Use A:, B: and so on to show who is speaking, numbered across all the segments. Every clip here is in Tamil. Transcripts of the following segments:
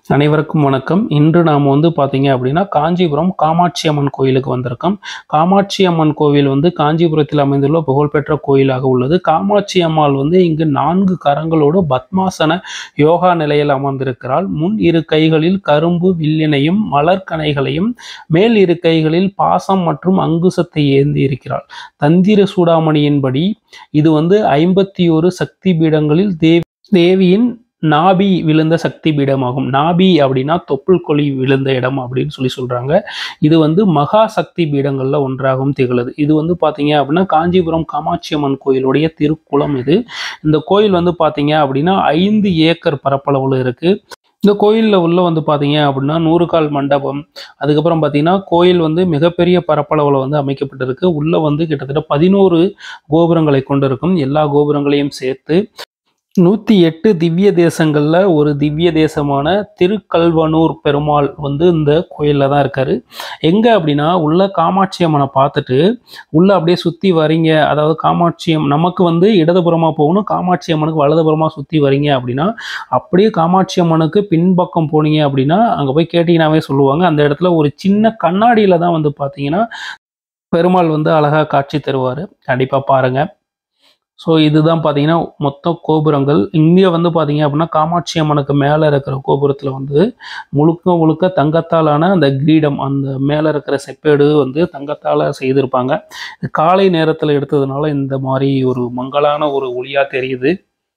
A: அனைவருக்கும் வணக்கம் இன்று நாம் வந்து பார்த்தீங்க அப்படின்னா காஞ்சிபுரம் காமாட்சி அம்மன் கோயிலுக்கு வந்திருக்கோம் காமாட்சி அம்மன் கோவில் வந்து காஞ்சிபுரத்தில் அமைந்துள்ள புகழ்பெற்ற கோயிலாக உள்ளது காமாட்சி அம்மாள் வந்து இங்கு நான்கு கரங்களோடு பத்மாசன யோகா நிலையில் அமர்ந்திருக்கிறாள் முன் இரு கைகளில் கரும்பு வில்லினையும் மலர்கனைகளையும் மேல் இரு கைகளில் பாசம் மற்றும் அங்குசத்தை ஏந்தி இருக்கிறாள் தந்திர சூடாமணியின்படி இது வந்து ஐம்பத்தி ஒரு சக்தி பீடங்களில் தேவி தேவியின் நாபி விழுந்த சக்தி பீடமாகும் நாபி அப்படின்னா தொப்புள் கொழி விழுந்த இடம் அப்படின்னு சொல்லி சொல்றாங்க இது வந்து மகா சக்தி பீடங்கள்ல ஒன்றாகவும் திகழுது இது வந்து பாத்தீங்க அப்படின்னா காஞ்சிபுரம் காமாட்சி அம்மன் கோயிலுடைய திருக்குளம் இது இந்த கோயில் வந்து பாத்தீங்க அப்படின்னா ஐந்து ஏக்கர் பரப்பளவுல இருக்கு இந்த கோயிலில் உள்ள வந்து பார்த்தீங்க அப்படின்னா நூறு கால் மண்டபம் அதுக்கப்புறம் பார்த்தீங்கன்னா கோயில் வந்து மிகப்பெரிய பரப்பளவில் வந்து அமைக்கப்பட்டிருக்கு உள்ளே வந்து கிட்டத்தட்ட பதினோரு கோபுரங்களை கொண்டிருக்கும் எல்லா கோபுரங்களையும் சேர்த்து நூற்றி எட்டு திவ்ய தேசங்களில் ஒரு திவ்ய தேசமான திருக்கல்வனூர் பெருமாள் வந்து இந்த கோயிலில் தான் இருக்காரு எங்கே அப்படின்னா உள்ள காமாட்சி அம்மனை பார்த்துட்டு உள்ள அப்படியே சுற்றி வரீங்க அதாவது காமாட்சி அம்மன் நமக்கு வந்து இடதுபுறமாக போகணும் காமாட்சி அம்மனுக்கு வலதுபுறமாக சுற்றி வரீங்க அப்படின்னா அப்படியே காமாட்சி அம்மனுக்கு பின்பக்கம் போனீங்க அப்படின்னா அங்கே போய் கேட்டிங்கனாவே சொல்லுவாங்க அந்த இடத்துல ஒரு சின்ன கண்ணாடியில் தான் வந்து பார்த்தீங்கன்னா பெருமாள் வந்து அழகாக காட்சி தருவார் கண்டிப்பாக பாருங்கள் ஸோ இதுதான் பார்த்தீங்கன்னா மொத்த கோபுரங்கள் இங்கே வந்து பார்த்தீங்க அப்படின்னா காமாட்சி அம்மனுக்கு மேலே இருக்கிற கோபுரத்தில் வந்து முழுக்க முழுக்க தங்கத்தாலான அந்த கிரீடம் அந்த மேலே இருக்கிற செப்பேடு வந்து தங்கத்தால் செய்திருப்பாங்க இது காலை நேரத்தில் எடுத்ததுனால இந்த மாதிரி ஒரு மங்கலான ஒரு ஒளியாக தெரியுது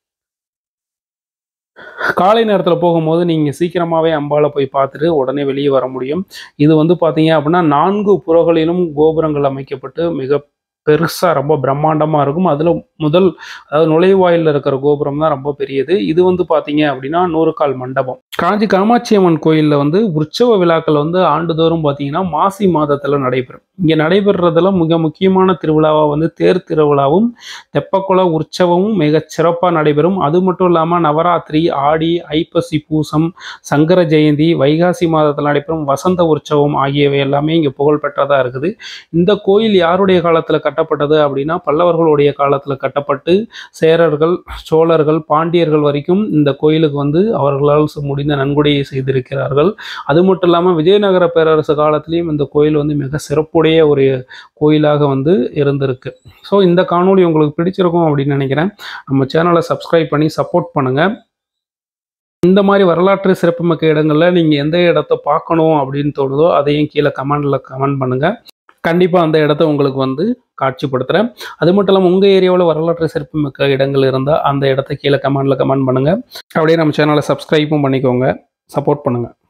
A: காலை நேரத்தில் போகும்போது நீங்கள் சீக்கிரமாகவே அம்பாவை போய் பார்த்துட்டு உடனே வெளியே வர முடியும் இது வந்து பார்த்தீங்க அப்படின்னா நான்கு புறங்களிலும் கோபுரங்கள் அமைக்கப்பட்டு மிக பெருசாக ரொம்ப பிரம்மாண்டமாக இருக்கும் அதில் முதல் அதாவது நுழைவாயிலில் இருக்கிற கோபுரம் தான் ரொம்ப பெரியது இது வந்து பார்த்தீங்க அப்படின்னா நூறு கால் மண்டபம் காஞ்சி காமாட்சி அம்மன் கோயிலில் வந்து உற்சவ விழாக்கள் வந்து ஆண்டுதோறும் பார்த்தீங்கன்னா மாசி மாதத்தில் நடைபெறும் இங்கே நடைபெறுறதுல மிக முக்கியமான திருவிழாவாக வந்து தேர் திருவிழாவும் தெப்பக்குள உற்சவமும் மிக சிறப்பாக நடைபெறும் அது மட்டும் இல்லாமல் நவராத்திரி ஆடி ஐப்பசி பூசம் சங்கர ஜெயந்தி வைகாசி மாதத்தில் நடைபெறும் வசந்த உற்சவம் ஆகியவை எல்லாமே இங்கே புகழ்பெற்றதாக இருக்குது இந்த கோயில் யாருடைய காலத்தில் கட்டப்பட்டது அப்படின்னா பல்லவர்களுடைய காலத்தில் கட்டப்பட்டு சேரர்கள் சோழர்கள் பாண்டியர்கள் வரைக்கும் இந்த கோயிலுக்கு வந்து அவர்களால் முடிந்த நன்கொடையை செய்திருக்கிறார்கள் அது மட்டும் இல்லாமல் விஜயநகர பேரரசு காலத்திலையும் இந்த கோயில் வந்து மிக சிறப்புடைய ஒரு கோயிலாக வந்து இருந்திருக்கு ஸோ இந்த காணொளி உங்களுக்கு பிடிச்சிருக்கும் அப்படின்னு நினைக்கிறேன் நம்ம சேனலை சப்ஸ்கிரைப் பண்ணி சப்போர்ட் பண்ணுங்கள் இந்த மாதிரி வரலாற்று சிறப்புமிக்க இடங்களில் நீங்கள் எந்த இடத்த பார்க்கணும் அப்படின்னு தோணுதோ அதையும் கீழே கமெண்டில் கமெண்ட் பண்ணுங்கள் கண்டிப்பாக அந்த இடத்த உங்களுக்கு வந்து காட்சிப்படுத்துகிறேன் அது மட்டும் இல்லாமல் உங்கள் ஏரியாவில் வரலாற்று சிறப்புமிக்க இடங்கள் இருந்தால் அந்த இடத்த கீழே கமெண்டில் கமெண்ட் பண்ணுங்கள் அப்படியே நம்ம சேனலை சப்ஸ்கிரைப்பும் பண்ணிக்கோங்க சப்போர்ட் பண்ணுங்கள்